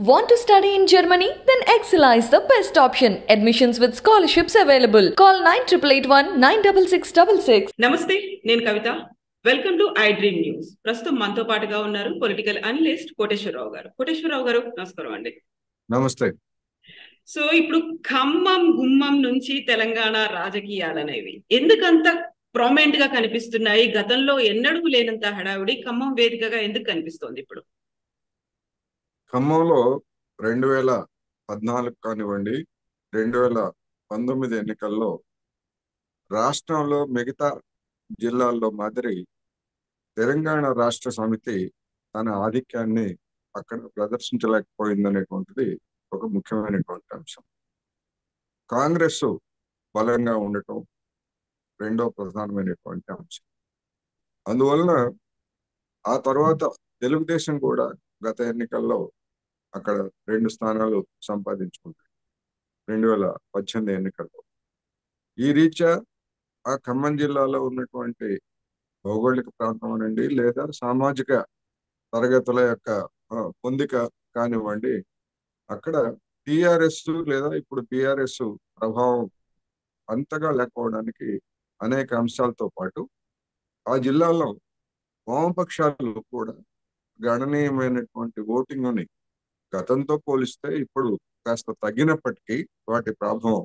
Want to study in Germany? Then Excella is the best option. Admissions with scholarships available. Call 9881 96666. నమస్తే నేను Kavitha welcome to I dream news ప్రస్తుతం మనతో పాటుగా ఉన్నారు political analyst Koteswararao గారు కోటేశ్వరరావు గారు నమస్కారం అండి నమస్తే సో ఇప్పుడు ఖమ్మం గుమ్మం నుంచి తెలంగాణ రాజకీయాలనేవి ఎందుకంత ప్రామినెంట్ గా కనిపిస్తున్నాయి గతంలో ఎన్నడూ లేనంత హడావిడి ఖమ్మం వేదికగా ఎందుకు కనిపిస్తోంది ఇప్పుడు ఖమ్మంలో రెండు వేల పద్నాలుగు కానివ్వండి రెండు వేల పంతొమ్మిది ఎన్నికల్లో రాష్ట్రంలో మిగతా జిల్లాల్లో మాదిరి తెలంగాణ రాష్ట్ర సమితి తన ఆధిక్యాన్ని అక్కడ ప్రదర్శించలేకపోయిందనేటువంటిది ఒక ముఖ్యమైనటువంటి అంశం కాంగ్రెస్ బలంగా ఉండటం రెండో ప్రధానమైనటువంటి అంశం అందువలన ఆ తర్వాత తెలుగుదేశం కూడా గత ఎన్నికల్లో అక్కడ రెండు స్థానాలు సంపాదించుకుంది రెండు వేల పద్దెనిమిది ఎన్నికల్లో ఈ రీత్యా ఆ ఖమ్మం జిల్లాలో ఉన్నటువంటి భౌగోళిక ప్రాంతం అనండి లేదా సామాజిక తరగతుల యొక్క ఆ, పొందిక కానివ్వండి అక్కడ టిఆర్ఎస్ లేదా ఇప్పుడు బిఆర్ఎస్ ప్రభావం అంతగా లేకపోవడానికి అనేక అంశాలతో పాటు ఆ జిల్లాలో వామపక్షాలు కూడా గణనీయమైనటువంటి ఓటింగ్ని గతంతో పోలిస్తే ఇప్పుడు కాస్త తగ్గినప్పటికీ వాటి ప్రభావం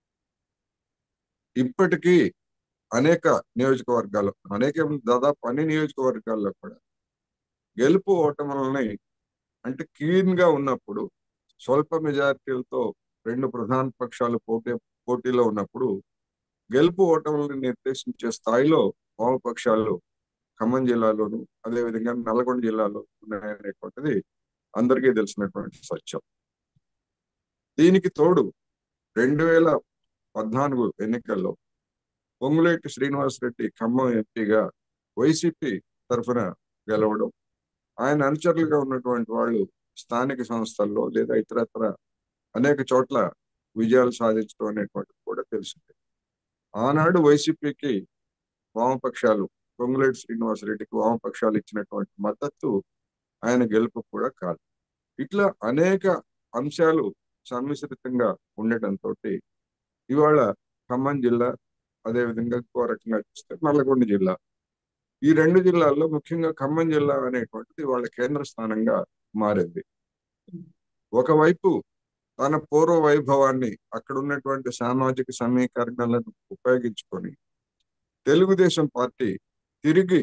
ఇప్పటికీ అనేక నియోజకవర్గాలు అనేక దాదాపు అన్ని నియోజకవర్గాల్లో కూడా గెలుపు ఓటములని అంటే క్లీన్ గా ఉన్నప్పుడు స్వల్ప మెజారిటీలతో రెండు ప్రధాన పక్షాలు పోటీ పోటీలో ఉన్నప్పుడు గెలుపు ఓటములను నిర్దేశించే స్థాయిలో వామపక్షాలు ఖమ్మం జిల్లాలోను అదేవిధంగా నల్గొండ జిల్లాలో ఉన్నాయనేటువంటిది అందరికీ తెలిసినటువంటి సత్యం దీనికి తోడు రెండు వేల పద్నాలుగు ఎన్నికల్లో పొంగులేటి శ్రీనివాసరెడ్డి ఖమ్మం ఎంపీగా వైసీపీ తరఫున గెలవడం ఆయన అనుచరులుగా ఉన్నటువంటి వాళ్ళు స్థానిక సంస్థల్లో లేదా ఇతరత్ర అనేక చోట్ల విజయాలు సాధించడం అనేటువంటిది కూడా తెలిసింది ఆనాడు వైసీపీకి వామపక్షాలు పొంగులేటి శ్రీనివాసరెడ్డికి వామపక్షాలు ఇచ్చినటువంటి మద్దతు ఆయన గెలుపు కూడా కాదు ఇట్లా అనేక అంశాలు సమ్మిశ్రితంగా ఉండటంతో ఇవాళ ఖమ్మం జిల్లా అదేవిధంగా ఇంకో రకంగా చూస్తే నల్లగొండ జిల్లా ఈ రెండు జిల్లాల్లో ముఖ్యంగా ఖమ్మం జిల్లా అనేటువంటిది వాళ్ళ కేంద్ర స్థానంగా మారింది ఒకవైపు తన పూర్వ వైభవాన్ని అక్కడ ఉన్నటువంటి సామాజిక సమీకరణలను ఉపయోగించుకొని తెలుగుదేశం పార్టీ తిరిగి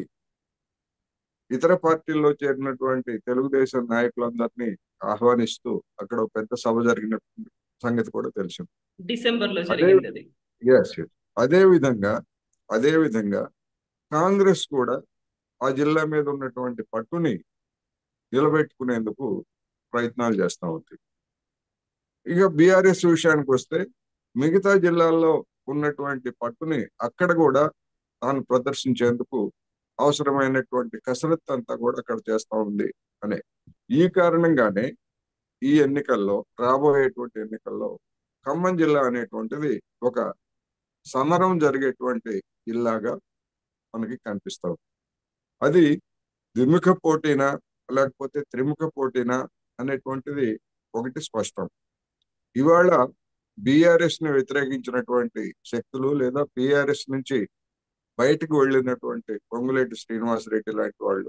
ఇతర పార్టీల్లో చేరినటువంటి తెలుగుదేశం నాయకులందరినీ ఆహ్వానిస్తూ అక్కడ ఒక పెద్ద సభ జరిగిన సంగతి కూడా తెలిసింది డిసెంబర్ లో అదే- జరిగింది అది ఎస్ అదే విధంగా అదే విధంగా కాంగ్రెస్ కూడా ఆ జిల్లా మీద ఉన్నటువంటి పట్టుని నిలబెట్టుకునేందుకు ప్రయత్నాలు చేస్తూ ఉంది ఇక బీఆర్ఎస్ విషయానికి వస్తే మిగతా జిల్లాల్లో ఉన్నటువంటి పట్టుని అక్కడ కూడా తాను ప్రదర్శించేందుకు అవసరమైనటువంటి కసరత్తు అంతా కూడా అక్కడ చేస్తూ ఉంది అనే ఈ కారణంగానే ఈ ఎన్నికల్లో రాబోయేటువంటి ఎన్నికల్లో ఖమ్మం జిల్లా అనేటువంటిది ఒక సమరం జరిగేటువంటి జిల్లాగా మనకి కనిపిస్తావు అది ద్విముఖ పోటీనా లేకపోతే త్రిముఖ పోటీనా అనేటువంటిది ఒకటి స్పష్టం ఇవాళ బీఆర్ఎస్ ని వ్యతిరేకించినటువంటి శక్తులు లేదా బీఆర్ఎస్ నుంచి బయటకు వెళ్ళినటువంటి పొంగులేటి శ్రీనివాసరెడ్డి లాంటి వాళ్ళు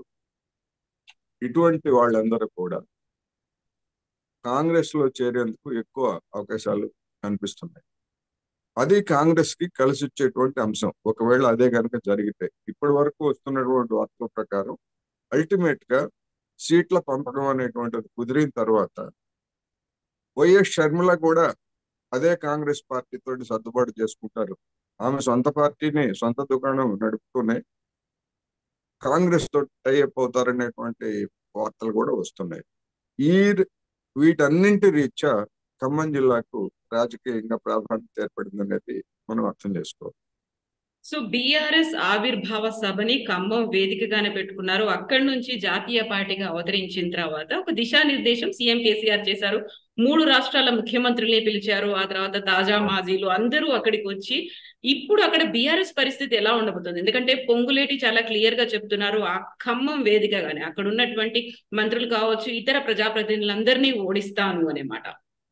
ఇటువంటి వాళ్ళందరూ కూడా కాంగ్రెస్ లో చేరేందుకు ఎక్కువ అవకాశాలు కనిపిస్తున్నాయి అది కాంగ్రెస్ కి కలిసి వచ్చేటువంటి అంశం ఒకవేళ అదే కనుక జరిగితే ఇప్పటి వరకు వస్తున్నటువంటి వార్తల ప్రకారం అల్టిమేట్ గా సీట్ల పంపకం అనేటువంటిది కుదిరిన తర్వాత వైఎస్ షర్మిల కూడా అదే కాంగ్రెస్ పార్టీతో సర్దుబాటు చేసుకుంటారు ఆమె సొంత పార్టీని సొంత దుకాణం నడుపుతూనే కాంగ్రెస్ తో టైఅప్ అవుతారనేటువంటి వార్తలు కూడా వస్తున్నాయి ఈ వీటన్నింటి రీత్యా ఖమ్మం జిల్లాకు రాజకీయంగా ప్రాధాన్యత ఏర్పడింది అనేది మనం అర్థం చేసుకోవాలి సో బీఆర్ఎస్ ఆవిర్భావ సభని ఖమ్మం వేదికగానే పెట్టుకున్నారు అక్కడి నుంచి జాతీయ పార్టీగా అవతరించిన తర్వాత ఒక దిశానిర్దేశం సీఎం కేసీఆర్ చేశారు మూడు రాష్ట్రాల ముఖ్యమంత్రుల్ని పిలిచారు ఆ తర్వాత తాజా మాజీలు అందరూ అక్కడికి వచ్చి ఇప్పుడు అక్కడ బీఆర్ఎస్ పరిస్థితి ఎలా ఉండబోతుంది ఎందుకంటే పొంగులేటి చాలా క్లియర్ గా చెప్తున్నారు ఆ ఖమ్మం వేదికగానే అక్కడ ఉన్నటువంటి మంత్రులు కావచ్చు ఇతర ప్రజాప్రతినిధులందరినీ ఓడిస్తాను అనే మాట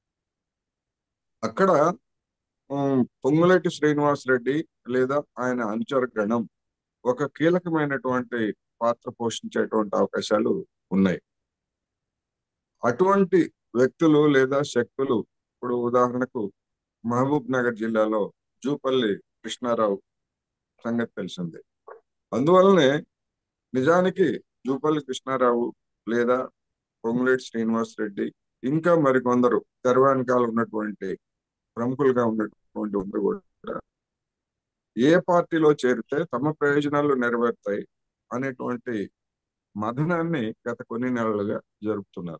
అక్కడ ఉమ్, పొంగులేటి శ్రీనివాస్ రెడ్డి లేదా ఆయన అనుచర గణం ఒక కీలకమైనటువంటి పాత్ర పోషించేటువంటి అవకాశాలు ఉన్నాయి అటువంటి వ్యక్తులు లేదా శక్తులు ఇప్పుడు ఉదాహరణకు మహబూబ్ నగర్ జిల్లాలో జూపల్లి కృష్ణారావు సంగతి తెలిసిందే అందువల్లనే నిజానికి జూపల్లి కృష్ణారావు లేదా పొంగులేటి శ్రీనివాస్ రెడ్డి ఇంకా మరికొందరు తెరవానికాల ఉన్నటువంటి ప్రముఖులుగా ఉన్నటువంటి ఉండి కూడా ఏ పార్టీలో చేరితే తమ ప్రయోజనాలు నెరవేరుతాయి అనేటువంటి మథనాన్ని గత కొన్ని నెలలుగా జరుపుతున్నారు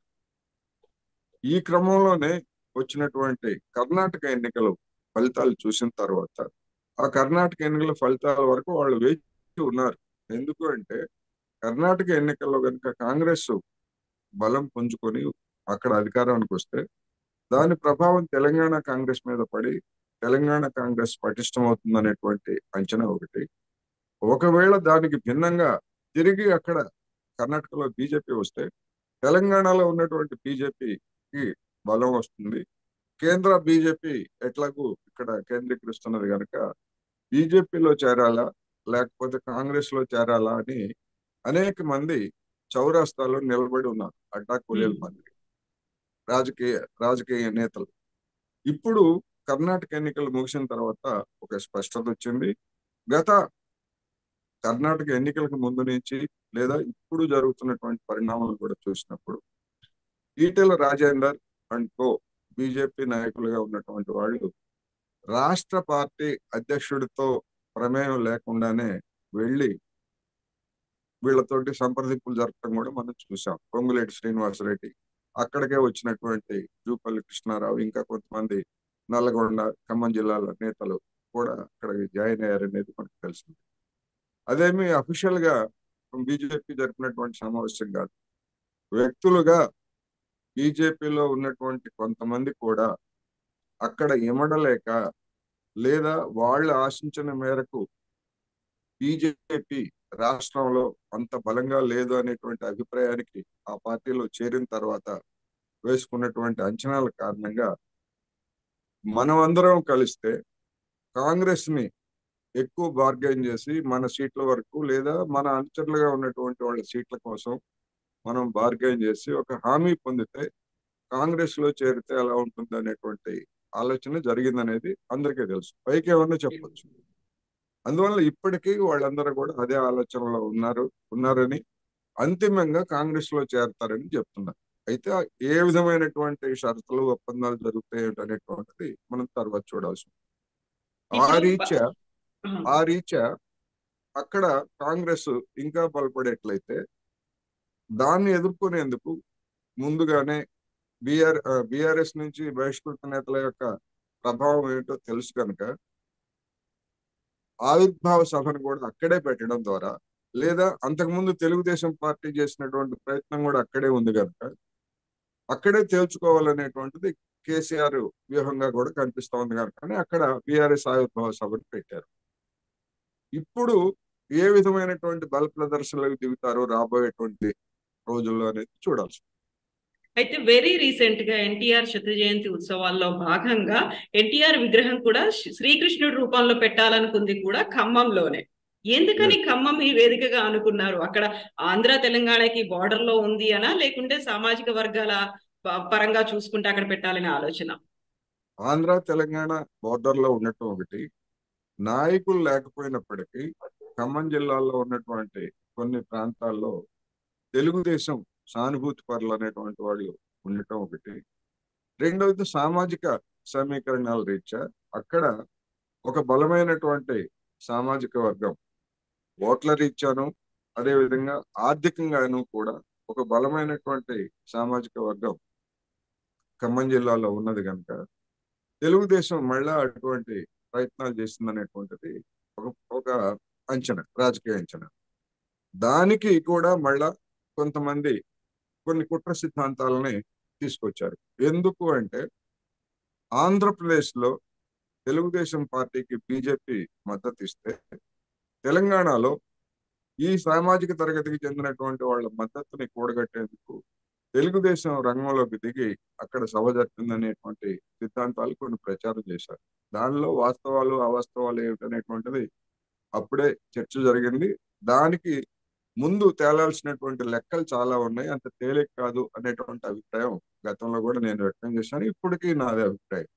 ఈ క్రమంలోనే వచ్చినటువంటి కర్ణాటక ఎన్నికలు ఫలితాలు చూసిన తర్వాత ఆ కర్ణాటక ఎన్నికల ఫలితాల వరకు వాళ్ళు వేచి ఉన్నారు ఎందుకు అంటే కర్ణాటక ఎన్నికల్లో కనుక కాంగ్రెస్ బలం పుంజుకొని అక్కడ అధికారానికి వస్తే దాని ప్రభావం తెలంగాణ కాంగ్రెస్ మీద పడి తెలంగాణ కాంగ్రెస్ పటిష్టమవుతుంది అనేటువంటి అంచనా ఒకటి ఒకవేళ దానికి భిన్నంగా తిరిగి అక్కడ కర్ణాటకలో బీజేపీ వస్తే తెలంగాణలో ఉన్నటువంటి బీజేపీకి బలం వస్తుంది కేంద్ర బీజేపీ ఎట్లాగూ ఇక్కడ కేంద్రీకరిస్తున్నది కనుక బీజేపీలో చేరాలా లేకపోతే కాంగ్రెస్ లో చేరాలా అని అనేక మంది చౌరాస్తాలో నిలబడి ఉన్నారు అడ్డా కూలీల మంది రాజకీయ రాజకీయ నేతలు ఇప్పుడు కర్ణాటక ఎన్నికలు ముగిసిన తర్వాత ఒక స్పష్టత వచ్చింది గత కర్ణాటక ఎన్నికలకు ముందు నుంచి లేదా ఇప్పుడు జరుగుతున్నటువంటి పరిణామాలు కూడా చూసినప్పుడు Etela Rajender and co BJP నాయకులుగా ఉన్నటువంటి వాళ్ళు రాష్ట్ర పార్టీ అధ్యక్షుడితో ప్రమేయం లేకుండానే వెళ్ళి వీళ్ళతోటి సంప్రదింపులు జరపడం కూడా మనం చూసాం పొంగులేటి శ్రీనివాసరెడ్డి అక్కడికే వచ్చినటువంటి జూపల్లి కృష్ణారావు ఇంకా కొంతమంది నల్లగొండ ఖమ్మం జిల్లాల నేతలు కూడా అక్కడికి జాయిన్ అయ్యారనేది మనకు తెలిసింది అదేమి అఫీషియల్ గా బీజేపీ జరిపినటువంటి సమావేశం కాదు వ్యక్తులుగా బీజేపీలో ఉన్నటువంటి కొంతమంది కూడా అక్కడ ఇమడలేక లేదా వాళ్ళు ఆశించిన మేరకు బీజేపీ రాష్ట్రంలో అంత బలంగా లేదు అనేటువంటి అభిప్రాయానికి ఆ పార్టీలో చేరిన తర్వాత వేసుకున్నటువంటి అంచనాల కారణంగా మనమందరం కలిస్తే కాంగ్రెస్ ని ఎక్కువ బార్గెన్ చేసి మన సీట్ల వరకు లేదా మన అనుచరులుగా ఉన్నటువంటి వాళ్ళ సీట్ల కోసం మనం బార్గెన్ చేసి ఒక హామీ పొందితే కాంగ్రెస్ లో చేరితే ఎలా ఉంటుంది అనేటువంటి ఆలోచన జరిగిందనేది అందరికీ తెలుసు పైకి ఏమన్నా చెప్పొచ్చు అందువల్ల ఇప్పటికీ వాళ్ళందరూ కూడా అదే ఆలోచనలో ఉన్నారు ఉన్నారని అంతిమంగా కాంగ్రెస్ లో చేరతారని చెప్తున్నారు అయితే ఏ విధమైనటువంటి షరతులు ఒప్పందాలు జరుగుతాయి అనేటువంటిది మనం తర్వాత చూడాల్సి ఆ రీత్యా ఆ రీత్యా అక్కడ కాంగ్రెస్ ఇంకా బలపడేట్లయితే దాన్ని ఎదుర్కొనేందుకు ముందుగానే బిఆర్ బిఆర్ఎస్ నుంచి బహిష్కృత నేతల యొక్క ప్రభావం ఏంటో తెలుసు కనుక ఆవిర్భావ సభను కూడా అక్కడే పెట్టడం ద్వారా లేదా అంతకుముందు తెలుగుదేశం పార్టీ చేసినటువంటి ప్రయత్నం కూడా అక్కడే ఉంది కనుక అక్కడే తేల్చుకోవాలనేటువంటిది కేసీఆర్ వ్యూహంగా కూడా కనిపిస్తా ఉంది కనుక అక్కడ బీఆర్ఎస్ ఆవిర్భావ సభను పెట్టారు ఇప్పుడు ఏ విధమైనటువంటి బల ప్రదర్శనలకు దిగుతారో రాబోయేటువంటి రోజుల్లో అనేది చూడాల్సి అయితే వెరీ రీసెంట్ గా ఎన్టీఆర్ శత జయంతి ఉత్సవాల్లో భాగంగా ఎన్టీఆర్ విగ్రహం కూడా శ్రీకృష్ణుడి రూపంలో పెట్టాలనుకుంది కూడా ఖమ్మంలోనే ఎందుకని ఖమ్మం ఈ వేదికగా అనుకున్నారు అక్కడ ఆంధ్ర తెలంగాణకి బార్డర్ లో ఉంది అనా లేకుంటే సామాజిక వర్గాల పరంగా చూసుకుంటే అక్కడ పెట్టాలనే ఆలోచన ఆంధ్ర తెలంగాణ బార్డర్ లో ఉండటం ఒకటి నాయకులు లేకపోయినప్పటికీ ఖమ్మం జిల్లాలో ఉన్నటువంటి కొన్ని ప్రాంతాల్లో తెలుగుదేశం సానుభూతి పరులు అనేటువంటి వాళ్ళు ఉండటం ఒకటి రెండవది సామాజిక సమీకరణాల రీత్యా అక్కడ ఒక బలమైనటువంటి సామాజిక వర్గం ఓట్ల రీత్యాను అదేవిధంగా ఆర్థికంగాను కూడా ఒక బలమైనటువంటి సామాజిక వర్గం ఖమ్మం జిల్లాలో ఉన్నది కనుక తెలుగుదేశం మళ్ళా అటువంటి ప్రయత్నాలు చేసిందనేటువంటిది ఒక ఒక అంచనా రాజకీయ అంచనా దానికి కూడా మళ్ళా కొంతమంది కొన్ని కుట్ర సిద్ధాంతాలని తీసుకొచ్చారు ఎందుకు అంటే ఆంధ్రప్రదేశ్ లో తెలుగుదేశం పార్టీకి బీజేపీ మద్దతు ఇస్తే తెలంగాణలో ఈ సామాజిక తరగతికి చెందినటువంటి వాళ్ళ మద్దతుని కూడగట్టేందుకు తెలుగుదేశం రంగంలోకి దిగి అక్కడ సభ జరిపిందనేటువంటి సిద్ధాంతాలు కొన్ని ప్రచారం చేశారు దానిలో వాస్తవాలు అవాస్తవాలు ఏమిటనేటువంటిది అప్పుడే చర్చ జరిగింది దానికి ముందు తేలాల్సినటువంటి లెక్కలు చాలా ఉన్నాయి అంత తేలిక కాదు అనేటువంటి అభిప్రాయం గతంలో కూడా నేను వ్యక్తం చేశాను ఇప్పటికీ నాది అభిప్రాయం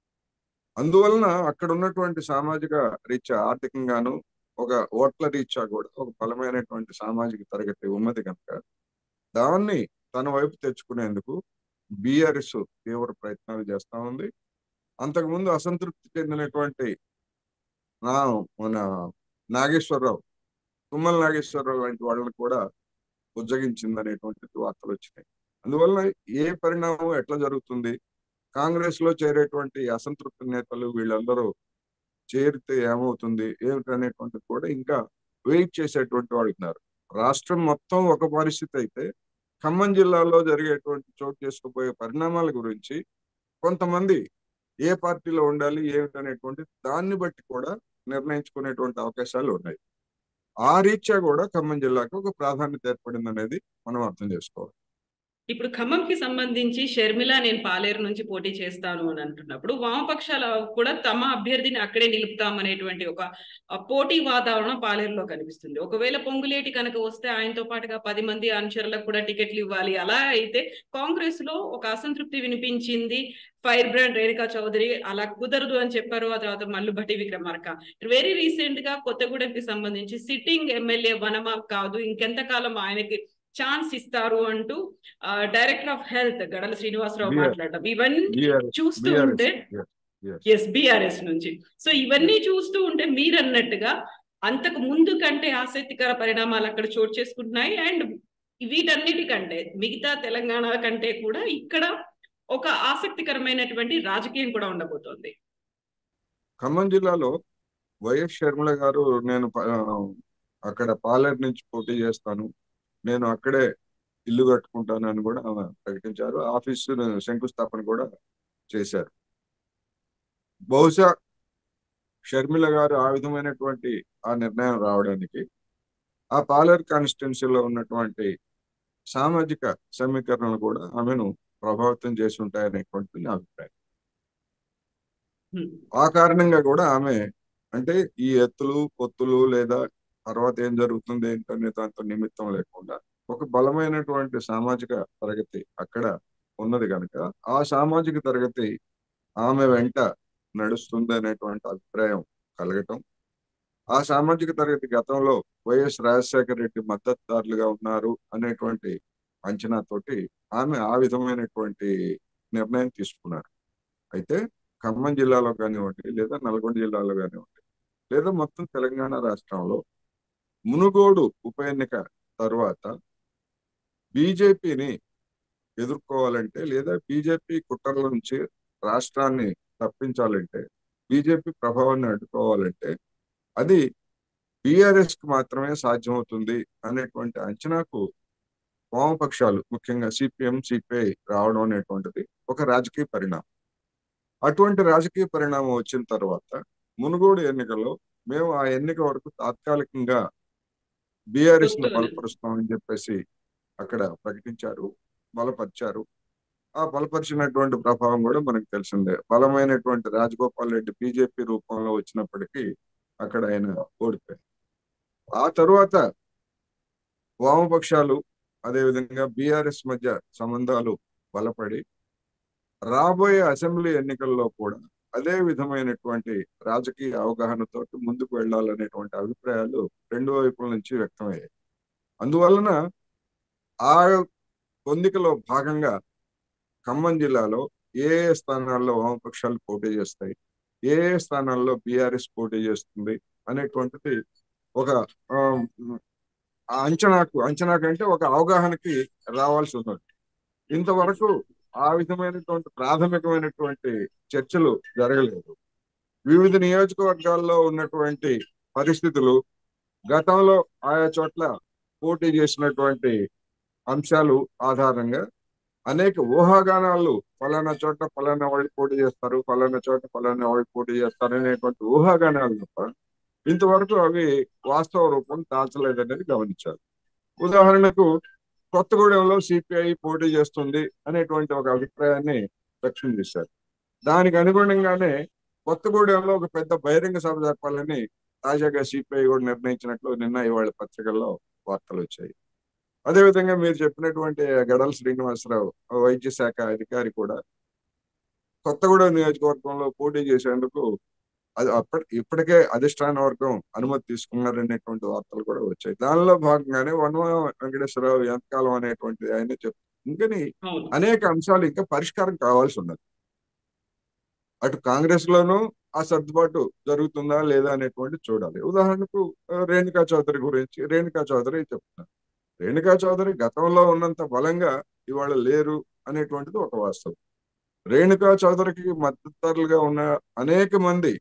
అందువలన అక్కడ ఉన్నటువంటి సామాజిక రీత్యా ఆర్థికంగాను ఒక ఓట్ల రీత్యా కూడా ఒక బలమైనటువంటి సామాజిక తరగతి ఉన్నది కనుక దాన్ని తన వైపు తెచ్చుకునేందుకు బీఆర్ఎస్ తీవ్ర ప్రయత్నాలు చేస్తా ఉంది అంతకుముందు అసంతృప్తి చెందినటువంటి నా మన నాగేశ్వరరావు తుమ్మల నాగేశ్వరరావు లాంటి వాళ్ళని కూడా ఉజ్జగించింది అనేటువంటి వార్తలు వచ్చినాయి అందువల్ల ఏ పరిణామం ఎట్లా జరుగుతుంది కాంగ్రెస్ లో చేరేటువంటి అసంతృప్తి నేతలు వీళ్ళందరూ చేరితే ఏమవుతుంది ఏమిటనేటువంటిది కూడా ఇంకా వెయిట్ చేసేటువంటి వాళ్ళు ఉన్నారు రాష్ట్రం మొత్తం ఒక పరిస్థితి అయితే ఖమ్మం జిల్లాలో జరిగేటువంటి చోటు చేసుకుపోయే పరిణామాల గురించి కొంతమంది ఏ పార్టీలో ఉండాలి ఏమిటనేటువంటి దాన్ని బట్టి కూడా నిర్ణయించుకునేటువంటి అవకాశాలు ఉన్నాయి ఆ రీత్యా కూడా ఖమ్మం జిల్లాకు ఒక ప్రాధాన్యత ఏర్పడింది అనేది మనం అర్థం చేసుకోవాలి ఇప్పుడు ఖమ్మంకి సంబంధించి షర్మిల నేను పాలేరు నుంచి పోటీ చేస్తాను అని అంటున్నప్పుడు వామపక్షాల కూడా తమ అభ్యర్థిని అక్కడే నిలుపుతామనేటువంటి ఒక ఆ, పోటీ వాతావరణం పాలేరులో కనిపిస్తుంది ఒకవేళ పొంగులేటి కనుక వస్తే ఆయనతో పాటుగా పది మంది అనుచరులకు కూడా టికెట్లు ఇవ్వాలి అలా అయితే కాంగ్రెస్ లో ఒక అసంతృప్తి వినిపించింది ఫైర్ బ్రాండ్ రేణుకా చౌదరి అలా కుదరదు అని చెప్పారు ఆ తర్వాత మల్లుభట్టి విక్రమార్క వెరీ రీసెంట్ గా కొత్తగూడెంకి సంబంధించి సిట్టింగ్ ఎమ్మెల్యే వనమా కాదు ఇంకెంతకాలం ఆయనకి ఛాన్స్ ఇస్తారు అంటూ డైరెక్టర్ ఆఫ్ హెల్త్ గడల శ్రీనివాసరావు BR. మాట్లాడటం ఇవన్నీ BRS చూస్తూ BRS, ఉంటే yes, yes. ఎస్ బిఆర్ఎస్ నుంచి సో ఇవన్నీ చూస్తూ ఉంటే మీరు అన్నట్టుగా అంతకు ముందు కంటే ఆసక్తికర పరిణామాలు అక్కడ చోటు చేసుకుంటున్నాయి అండ్ వీటన్నిటికంటే మిగతా తెలంగాణ కంటే కూడా ఇక్కడ ఒక ఆసక్తికరమైనటువంటి రాజకీయం కూడా ఉండబోతోంది ఖమ్మం జిల్లాలో వైఎస్ షర్మిల గారు నేను ప- ఆ, అక్కడ పాలేరు నుంచి పోటీ చేస్తాను నేను అక్కడే ఇల్లు కట్టుకుంటాను అని కూడా ఆమె ప్రకటించారు ఆఫీసు శంకుస్థాపన కూడా చేశారు బహుశా షర్మిల గారు ఆ విధమైనటువంటి ఆ నిర్ణయం రావడానికి ఆ పాలేరు కాన్స్టిట్యున్సీలో ఉన్నటువంటి సామాజిక సమీకరణలు కూడా ఆమెను ప్రభావితం చేసి ఉంటాయనేటువంటి నా అభిప్రాయం హ్మ్. ఆ కారణంగా కూడా ఆమె అంటే ఈ ఎత్తులు పొత్తులు లేదా తర్వాత ఏం జరుగుతుంది ఏంటనే దాంతో నిమిత్తం లేకుండా ఒక బలమైనటువంటి సామాజిక తరగతి అక్కడ ఉన్నది కనుక ఆ సామాజిక తరగతి ఆమె వెంట నడుస్తుంది అనేటువంటి అభిప్రాయం కలగటం ఆ సామాజిక తరగతి గతంలో వైఎస్ రాజశేఖర రెడ్డి మద్దతుదారులుగా ఉన్నారు అనేటువంటి అంచనాతోటి ఆమె ఆ విధమైనటువంటి నిర్ణయం తీసుకున్నారు అయితే ఖమ్మం జిల్లాలో కానివ్వండి లేదా నల్గొండ జిల్లాలో కానివ్వండి లేదా మొత్తం తెలంగాణ రాష్ట్రంలో మునుగోడు ఉప ఎన్నిక తర్వాత బీజేపీని ఎదుర్కోవాలంటే లేదా బీజేపీ కుట్రల నుంచి రాష్ట్రాన్ని తప్పించాలంటే బీజేపీ ప్రభావాన్ని అడ్డుకోవాలంటే అది బీఆర్ఎస్ కి మాత్రమే సాధ్యమవుతుంది అనేటువంటి అంచనాకు వామపక్షాలు ముఖ్యంగా సిపిఎం సిపిఐ రావడం అనేటువంటిది ఒక రాజకీయ పరిణామం అటువంటి రాజకీయ పరిణామం వచ్చిన తర్వాత మునుగోడు ఎన్నికల్లో మేము ఆ ఎన్నిక వరకు తాత్కాలికంగా బీఆర్ఎస్ ను వద్దు అని. బలపరుస్తామని చెప్పేసి అక్కడ ప్రకటించారు బలపరిచారు ఆ బలపరిచినటువంటి ప్రభావం కూడా మనకు తెలిసిందే బలమైనటువంటి రాజగోపాల్ రెడ్డి బీజేపీ రూపంలో వచ్చినప్పటికీ అక్కడ ఆయన ఓడిపోయారు ఆ తరువాత వామపక్షాలు అదేవిధంగా బీఆర్ఎస్ మధ్య సంబంధాలు బలపడి రాబోయే అసెంబ్లీ ఎన్నికల్లో కూడా అదే విధమైనటువంటి రాజకీయ అవగాహనతో ముందుకు వెళ్ళాలనేటువంటి అభిప్రాయాలు రెండు వైపుల నుంచి వ్యక్తమయ్యాయి అందువలన ఆ పొందికలో భాగంగా ఖమ్మం జిల్లాలో ఏ ఏ స్థానాల్లో వామపక్షాలు పోటీ చేస్తాయి ఏ ఏ స్థానాల్లో బీఆర్ఎస్ పోటీ చేస్తుంది అనేటువంటిది ఒక ఆ, ఆ అంచనాకు అంచనా కంటే ఒక అవగాహనకి రావాల్సి ఉన్నది ఇంతవరకు ఆ విధమైనటువంటి ప్రాథమికమైనటువంటి చర్చలు జరగలేదు వివిధ నియోజకవర్గాల్లో ఉన్నటువంటి పరిస్థితులు గతంలో ఆయా చోట్ల పోటీ చేసినటువంటి అంశాలు ఆధారంగా అనేక ఊహాగానాలు ఫలానా చోట ఫలానా వాళ్ళు పోటీ చేస్తారు ఫలానా చోట ఫలానా వాళ్ళు పోటీ చేస్తారు అనేటువంటి ఊహాగానాలు తప్ప ఇంతవరకు అవి వాస్తవ రూపం దాల్చలేదనేది గమనించారు ఉదాహరణకు కొత్తగూడెంలో సిపిఐ పోటీ చేస్తుంది అనేటువంటి ఒక అభిప్రాయాన్ని వ్యక్తం చేశారు దానికి అనుగుణంగానే కొత్తగూడెంలో ఒక పెద్ద బహిరంగ సభ జరపాలని తాజాగా సిపిఐ కూడా నిర్ణయించినట్లు నిన్న ఇవాళ పత్రికల్లో వార్తలు వచ్చాయి అదేవిధంగా మీరు చెప్పినటువంటి గడల శ్రీనివాసరావు వైద్య శాఖ అధికారి కూడా కొత్తగూడెం నియోజకవర్గంలో పోటీ చేసేందుకు అది అప్పటి ఇప్పటికే అధిష్టాన వర్గం అనుమతి తీసుకున్నారనేటువంటి వార్తలు కూడా వచ్చాయి దానిలో భాగంగానే వనమ వెంకటేశ్వరరావు ఎంతకాలం అనేటువంటి ఆయన చెప్తారు ఇంకని అవును అనేక అంశాలు ఇంకా పరిష్కారం కావాల్సి ఉన్నది అటు కాంగ్రెస్ లోనూ ఆ సర్దుబాటు జరుగుతుందా లేదా అనేటువంటి చూడాలి ఉదాహరణకు ఆ, రేణుకా చౌదరి గురించి రేణుకా చౌదరి చెప్తున్నారు రేణుకా చౌదరి గతంలో ఉన్నంత బలంగా ఇవాళ లేరు అనేటువంటిది ఒక వాస్తవం రేణుకా చౌదరికి మద్దతుదారులుగా ఉన్న అనేక మంది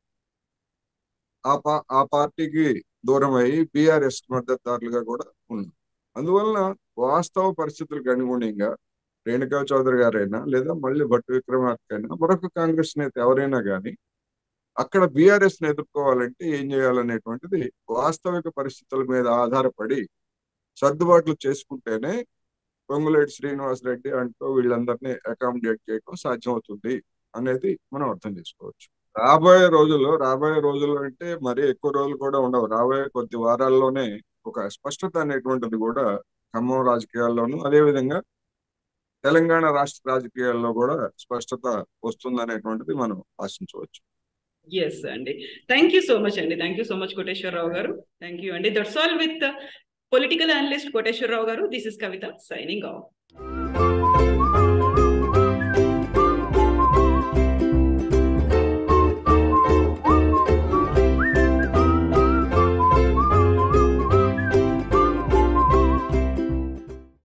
ఆ పా ఆ పార్టీకి దూరం అయ్యి బీఆర్ఎస్ మద్దతుదారులుగా కూడా ఉన్నారు అందువలన వాస్తవ పరిస్థితులకు అనుగుణంగా రేణుకా చౌదరి గారైనా లేదా మళ్ళీ భట్టి విక్రమార్క అయినా మరొక కాంగ్రెస్ నేత ఎవరైనా కానీ అక్కడ బీఆర్ఎస్ ని ఎదుర్కోవాలంటే ఏం చేయాలనేటువంటిది వాస్తవిక పరిస్థితుల మీద ఆధారపడి సర్దుబాట్లు చేసుకుంటేనే పొంగులేటి శ్రీనివాస్ రెడ్డి అంటూ వీళ్ళందరినీ అకామిడేట్ చేయడం సాధ్యమవుతుంది అనేది మనం అర్థం చేసుకోవచ్చు రాబోయే రోజుల్లో రాబోయే రోజుల్లో అంటే మరి ఎక్కువ రోజులు కూడా ఉండవు రాబోయే కొద్ది వారాల్లోనే ఒక స్పష్టత అనేటువంటిది కూడా ఖమ్మం రాజకీయాల్లోనూ అదేవిధంగా తెలంగాణ రాష్ట్ర రాజకీయాల్లో కూడా స్పష్టత వస్తుందనేటువంటిది మనం ఆశించవచ్చు ఎస్ అండి థ్యాంక్ యూ సో మచ్ అండి thank you so much Koteswararao గారు థ్యాంక్ యూ అండి that's all with political analyst Koteswararao గారు this is Kavitha signing of